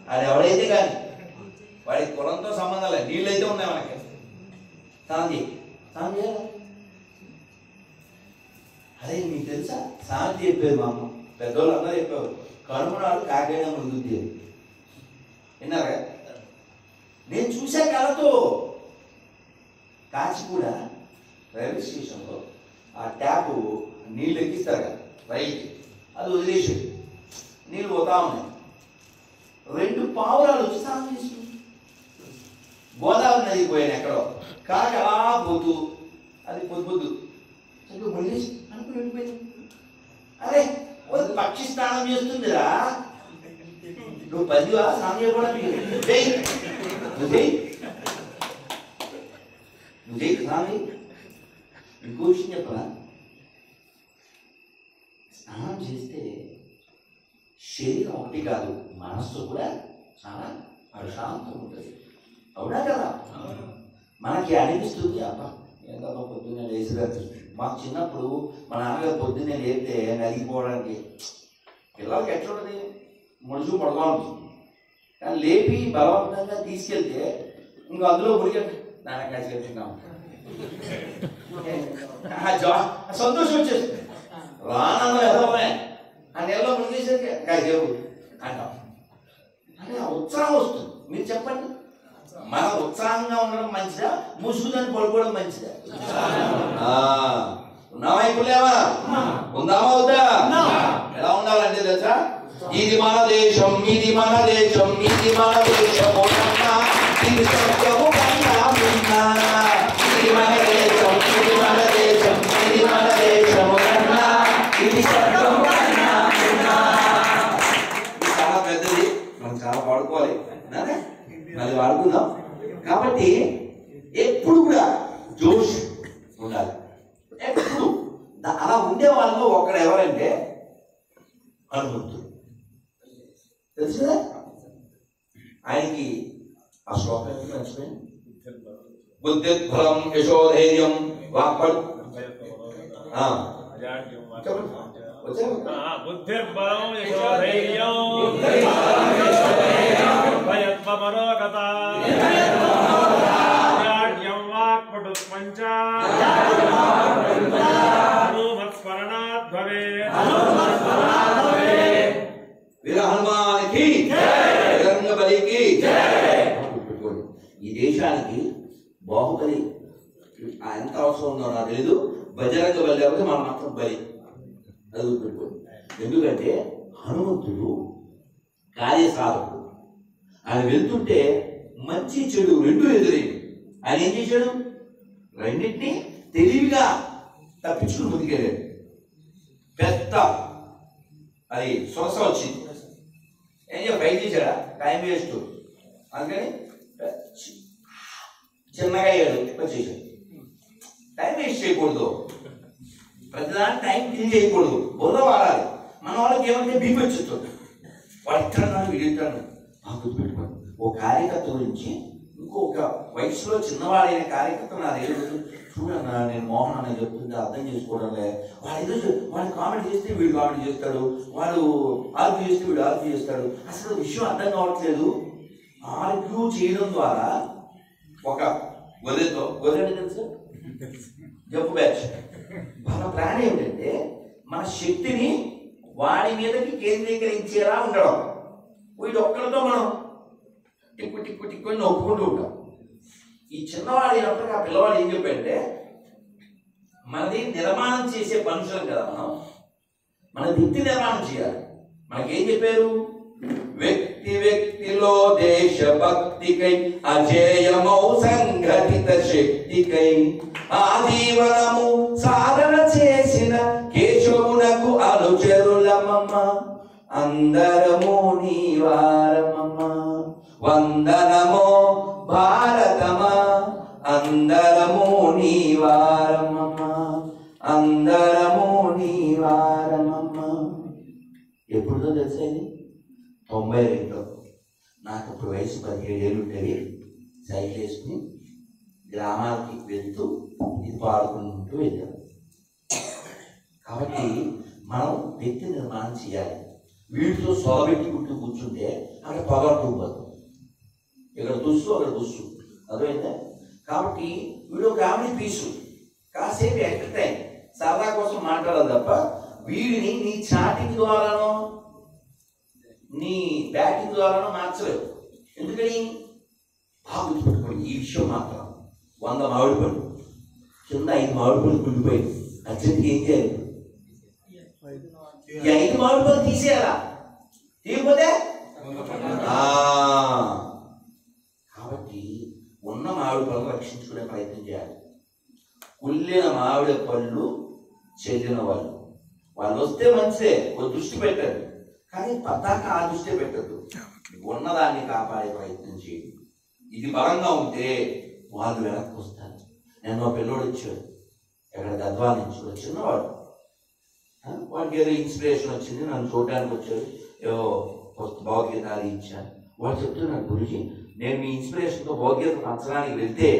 అది ఎవడైతే కానీ వాడి కులంతో సంబంధం లేదు నీళ్ళు అయితే ఉన్నాయి మనకి స్నానం చేయి స్నానం చేయాలా అదే మీకు తెలుసా స్నానం చెప్పేది మా అమ్మ పెద్దోళ్ళు అందరూ చెప్పేవారు కనుమనాడు కాకైనా ముందుద్ది అని. విన్నారా నేను చూసా కళతో కాచిగూడ రైల్వే స్టేషన్లో ఆ ట్యాప్ నీళ్ళు ఎక్కిస్తారు కదా రైలుకి అది వదిలేసి నీళ్ళు పోతా ఉన్నాయి రెండు పావురాలు వచ్చి స్నానం చేసుకుంటాయి గోదావరి నదికి పోయాను ఎక్కడో కాకి అలా పోతూ అది పొద్దు పొద్దు చక్కగా మునిగేసి అనుకుని వెళ్ళిపోయింది అరే ఓ పక్షి స్నానం చేస్తుందిరా నువ్వు పదివా స్నానం చేయకూడదు చెయ్యి నువ్వు చెయ్యి నువ్వు చెయ్యి స్నానం చెయ్యి. ఇంకో విషయం చెప్పరా స్నానం చేస్తే శరీరం ఒకటి కాదు మనస్సు కూడా చాలా ప్రశాంతం ఉంటుంది అవునా కదా మనకి అనిపిస్తుంది అబ్బా ఏంటబ్బా పొద్దున్నే లేచిరాత్రి మాకు చిన్నప్పుడు మా నాన్నగారు పొద్దున్నే లేపితే నలిగిపోవడానికి పిల్లలకి ఎట్లా ఉంటుంది ముడుచు పడుకోవాలి కానీ లేపి బలవంతంగా తీసుకెళ్తే ఇంకో అందులో ముడిగా నాన్న కాసి వెళ్తున్నాం ఆ జా- ఆ సంతోషం వచ్చేస్తుంది రానన్న ఎదవమే ఆ నెలలో మునిగేసరికి కాసేపు అంటాం అంటే ఆ ఉత్సాహం వస్తుంది మీరు చెప్పండి మన ఉత్సాహంగా ఉండడం మంచిదా ముసుగుదని పడుకోవడం మంచిదా ఆ, ఉన్నావా ఇప్పుడు లేవా ఉందామా వద్దా ఎలా ఉండాలంటే తెలుసా ఇది మన దేశం ఇది మన దేశం ఇది మన దేశము కన్నా ఇది సత్యము కన్నా మిన్నా. ఇది మన దేశం ఇది మన దేశం ఇది మన దేశము కన్నా ఇది సత్యము కన్నా మిన్నా. ఇది చాలా పెద్దది మనం చాలా వాడుకోవాలి నానే? అది వాడుకుందాం కాబట్టి ఎప్పుడు కూడా జోష్ ఉండాలి ఎప్పుడు ద- అలా ఉండే వాళ్ళు ఒకడు ఎవరంటే హనుమంతుడు తెలుసు కదా ఆయనకి ఆ శ్లోకం ఎందుకు మర్చిపోయింది బుద్ధిఫలం యశోధైర్యం వాక్పడు ఆ, చెప్పండి. వచ్చారు బుద్ధిర్బలం యశోధైర్యం భయత్వమరోగత జాడ్యం వాక్పటుత్వంచ హనుమత్స్మరణాత్ భవేత్ వీర హనుమానికి బజరంగ బలికి గుర్తుపెట్టుకోండి. ఈ దేశానికి బాహుబలి ఆ ఎంత అవసరం ఉందో నాకు తెలీదు బజరంగ బలి లేకపోతే మనం మాత్రం బలి అది గుర్తుపెట్టుకోండి ఎందుకంటే హనుమంతుడు కార్యసాధకుడు ఆయన వెళ్తుంటే మంచి చెడు రెండు ఎదురైంది ఆయన ఏం చేశాడు రెండింటినీ తెలివిగా తప్పించుకుని ముందుకెళ్ళాడు పెద్ద అది సొరస వచ్చింది ఏం చెప్పి బయట చేశాడా టైం వేస్ట్ అందుకని చి- చిన్నగా అయ్యాడు వచ్చేసాడు టైం వేస్ట్ చేయకూడదు ప్రతిదాని టైం క్లీన్ చేయకూడదు బుర్ర వాడాలి మన వాళ్ళకి ఏమంటే బీపీ వచ్చేస్తుంది వాడు ఇట్టాడు వీడు ఇట్టాడు ఆ గుర్తుపెట్టుకోండి ఓ కార్యకర్త గురించి ఇంకొక వయసులో చిన్నవాడైన కార్యకర్త నా దగ్గర చూడన్నా నేను మోహన్ అనే చెప్తుంటే అర్థం చేసుకోవడంలే వాడు ఏదో చెప్- వాడు కామెడీ చేస్తే వీడు కామెడీ చేస్తాడు వాడు ఆర్గ్యూ చేస్తే వీడు ఆర్గ్యూ చేస్తాడు అసలు విషయం అర్థం కావట్లేదు ఆర్గ్యూ చేయడం ద్వారా ఒక గొర్రెతో గొర్రె అంటే తెలుసు జబ్బు బ్యాచ్ వాళ్ళ ప్లాన్ ఏమిటంటే మన శక్తిని వాడి మీదకి కేంద్రీకరించేలా ఉండడం వీడు ఒక్కరితో మనం టిక్కు టిక్కు టిక్కు అని నొప్పుకుంటూ ఉంటాం ఈ చిన్నవాడు అయినప్పటికీ ఆ పిల్లవాడు ఏం చెప్పాడంటే మనది నిర్మాణం చేసే మనుషులం కదా మనం మన వ్యక్తి నిర్మాణం చేయాలి మనకేం చెప్పారు వ్యక్తి వ్యక్తిలో దేశభక్తికై అజేయమౌ సంఘటిత శక్తికై ఆజీవనము సాధన చేసిన కేశవునకు అనుచరులమమ్మ అందరము నీవారమమ్మ వందనమో భారతమా అందరము నీవారమమ్మ అందరము నీవారమమ్మ ఎప్పుడుదో తెలుసా ఇది తొంభై రెండులో నాకు అప్పుడు వయసు పదిహేడు ఏళ్ళు ఉండేవి సైకిల్ వేసుకుని గ్రామాలకి వెళ్తూ ఇది పాడుకుంటూ వెళ్ళాను కాబట్టి మనం వ్యక్తి నిర్మాణం చేయాలి వీటితో సొలబెట్టుకుంటూ కూర్చుంటే అక్కడ పొగట్టు పోదు ఇక్కడ దుస్సు అక్కడ దుస్సు అర్థమైందా కాబట్టి వీడు కామెడీ పీసు కాసేపు ఎంటర్టైన్ సరదా కోసం మాట్లాడాలి తప్ప వీడిని నీ చాటింగ్ ద్వారానో నీ బ్యాటింగ్ ద్వారానో మార్చలేవు ఎందుకని బాగా గుర్తుపెట్టుకోండి ఈ విషయం మాత్రం వంద మామిడి పళ్ళు కింద ఐదు మామిడి పళ్ళు కుళ్ళిపోయి అర్జెంట్గా ఏం చేయాలి ఈ ఐదు మామిడి పళ్ళు తీసేయాలా తీయకపోతే ఆ, కాబట్టి ఉన్న మామిడి పళ్ళు రక్షించుకునే ప్రయత్నం చేయాలి కుళ్ళిన మామిడి పళ్ళు చెల్లిన వాళ్ళు వాళ్ళు వస్తే మంచిదే ఓ దృష్టి పెట్టండి కానీ పద్దాక ఆ దృష్టి పెట్టద్దు ఉన్నదాన్ని కాపాడే ప్రయత్నం చేయండి ఇది బలంగా ఉంటే వాళ్ళు వెనక్కి వస్తారు నేను ఒక పిల్లోడు వచ్చాడు ఎక్కడ గద్వాల నుంచి ఒక చిన్నవాడు ఆ, వాడికి ఏదో ఇన్స్పిరేషన్ వచ్చింది నన్ను చూడడానికి వచ్చాడు ఏవో పుస్తక భగవద్గీత అది ఇచ్చాను వాడు చెప్తున్నాడు గురుజీ నేను మీ ఇన్స్పిరేషన్తో భగవద్గీత పంచడానికి వెళ్తే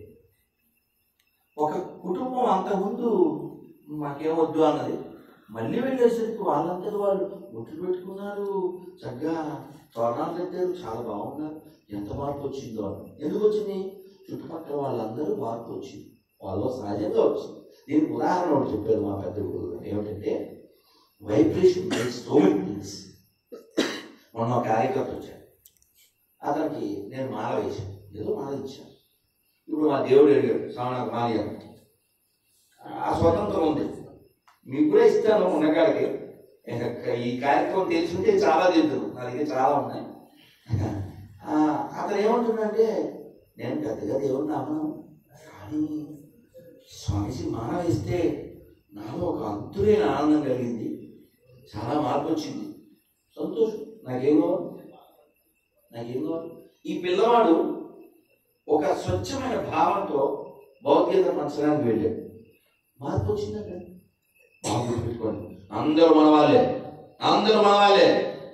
ఒక కుటుంబం అంతకుముందు మాకేమొద్దు అన్నది మళ్ళీ వెళ్ళేసరికి వాళ్ళందరూ వాళ్ళు ఒట్లు పెట్టుకున్నారు చక్కగా తోరణాలు కట్టారు చాలా బాగున్నారు ఎంత మార్పు వచ్చిందో అని ఎందుకు వచ్చింది చుట్టుపక్కల వాళ్ళందరూ మార్పు వచ్చింది వాళ్ళు సహజంగా వచ్చింది దీనికి ఉదాహరణ ఒకటి చెప్పారు మా పెద్ద గురువు గారు ఏమిటంటే వైబ్రేషన్ సో థింగ్స్ మొన్న ఒక కార్యకర్త వచ్చాడు అతనికి నేను మాల వేశాను ఏదో మాల ఇచ్చాను ఇప్పుడు మా దేవుడు అడిగాడు శ్రావణ మాలి అని ఆ స్వతంత్రం ఉంది మీకు కూడా ఇస్తాను ఉన్నకాడికి ఇంకా ఈ కార్యక్రమం తెలుసుంటే చాలా తెలుసు నా దగ్గర చాలా ఉన్నాయి ఆ, అతను ఏమంటుందంటే నేను పెద్దగా దేవుడు నామను కానీ స్వామిజీ మాల వేస్తే నాలో ఒక అంతులేని ఆనందం కలిగింది చాలా మార్పు వచ్చింది సంతోషం నాకేం కావాలి నాకేం కావాలి ఈ పిల్లవాడు ఒక స్వచ్ఛమైన భావంతో భౌతికత పంచడానికి వెళ్ళాడు మార్పు వచ్చిందండి బాగా గుర్తుపెట్టుకోండి అందరూ మన వాళ్ళే అందరూ మన వాళ్ళే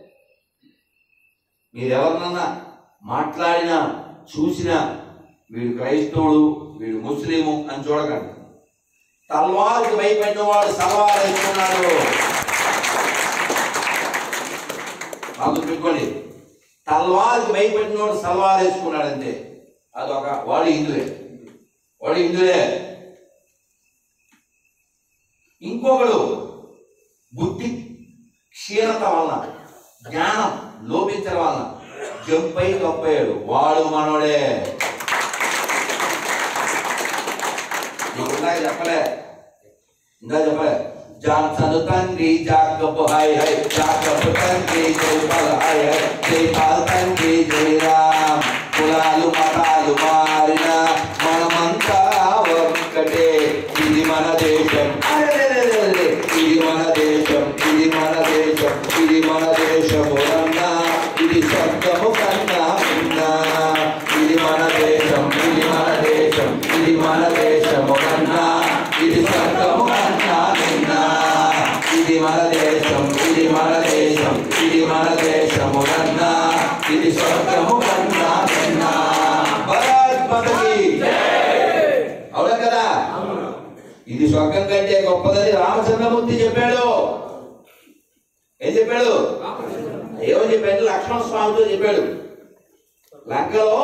మీరు ఎవరినన్నా మాట్లాడినా చూసినా వీడు క్రైస్తవుడు వీడు ముస్లిము అని చూడకండి తల్వారికి భయపడిన వాడు సలవారు వేసుకున్నాడు బాగా గుర్తుపెట్టుకోండి తల్వారికి భయపడిన వాడు సల్వార్ వేసుకున్నాడు అంతే అదొక వాడు హిందువే వాడు హిందువే ఇంకొకడు బుద్ధి క్షీణత వలన జ్ఞానం లోపించడం వలన జంపై తప్పయ్యాడు వాడు మనోడే నీకు ఇందాక చెప్పలే ఇందా చెప్పలే జాన్సన్ తండ్రి జాకబ్ హై హై జాకబ్ తండ్రి జైపాల్ హై హై జైపాల్ తండ్రి జయరామ్ కులాలు మతాలు మారిన మనమంతా ఒక్కటే ఇది మన దేశం అరెరెరెరెరె. ఇది మన దేశం ఇది మన దేశం ఇది మన దేశము అన్నా ఇది స్వర్గము కన్నా ఉన్నా ఇది మన దేశం ఇది మన దేశం ఇది మన దేశము కన్నా ఇది స్వర్గము కన్నా నిన్నా ఇది మన దేశం ఇది మన దేశం ఇది మన దేశము కన్నా ఇది స్వర్గము కన్నా నిన్నా భారత్ మాతకి అవునా కదా ఇది స్వర్గం కంటే గొప్పదని రామచంద్రమూర్తి చెప్పాడు ఏం చెప్పాడు ఏమో చెప్పాడు లక్ష్మణ స్వామితో చెప్పాడు లంకలో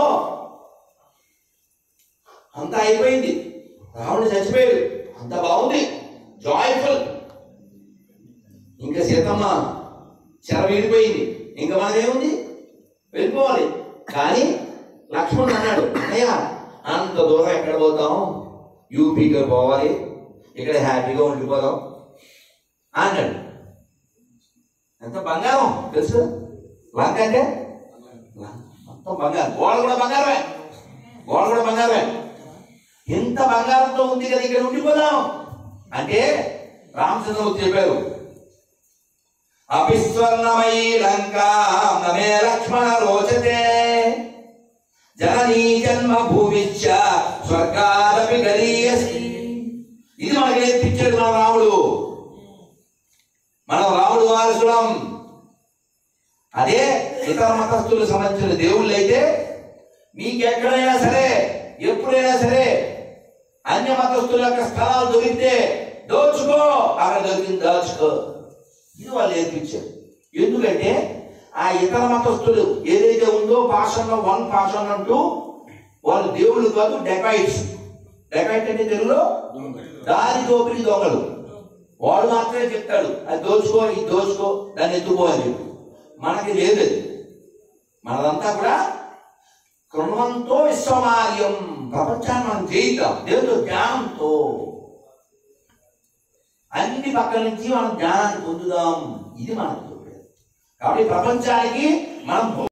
అంతా అయిపోయింది రావణుడు చచ్చిపోయాడు అంత బాగుంది జాయ్ఫుల్ ఇంకా సీతమ్మ చెర వీడిపోయింది ఇంకా మనదేముంది వెళ్ళిపోవాలి కానీ లక్ష్మణుడు అన్నాడు అయ్యా అంత దూరం ఎక్కడ పోతాం యూపీకి పోవాలి ఇక్కడ హ్యాపీగా ఉండిపోదాం అన్నాడు ఎంత బంగారం తెలుసు లంక అంటే లంక మొత్తం బంగారం గోడ కూడా బంగారమే గోడ కూడా బంగారమే ఎంత బంగారంతో ఉంది కదా ఇక్కడ ఉండిపోదాం అంటే రామచంద్రమూర్తి చెప్పారు అపిస్వర్ణమయీ లంకా నమే లక్ష్మణ రోచతే జననీ జన్మ భూమిచ్చ స్వర్గాదపి గరీయసి ఇది మనకి నేర్పించాడు మన రాముడు మనం రాముడు వారసులం అదే ఇతర మతస్థులకు సంబంధించిన దేవుళ్ళు అయితే మీకు ఎక్కడైనా సరే ఎప్పుడైనా సరే అన్య మతస్థుల యొక్క స్థలాలు దొరికితే దోచుకో అక్కడ దొరికింది దాచుకో ఇది వాళ్ళు నేర్పించారు ఎందుకంటే ఆ ఇతర మతస్థులు ఏదైతే ఉందో భాషలో వన్ భాష అంటూ వాళ్ళు దేవుళ్ళు కాదు డెకాయిట్స్ డెకాయిట్ అంటే తెలుగులో దారి దోపిడి దొంగలు వాడు మాత్రమే చెప్తాడు అది దోచుకో ఇది దోచుకో దాన్ని ఎత్తుకో అని చెప్పి మనకి లేదు అది మనదంతా కూడా కృణవంతో విశ్వమార్యం ప్రపంచాన్ని మనం జయిద్దాం దేవుడు జ్ఞానంతో అన్ని పక్కల నుంచి మనం జ్ఞానాన్ని పొందుదాం ఇది మనకు కాబట్టి ప్రపంచానికి మనం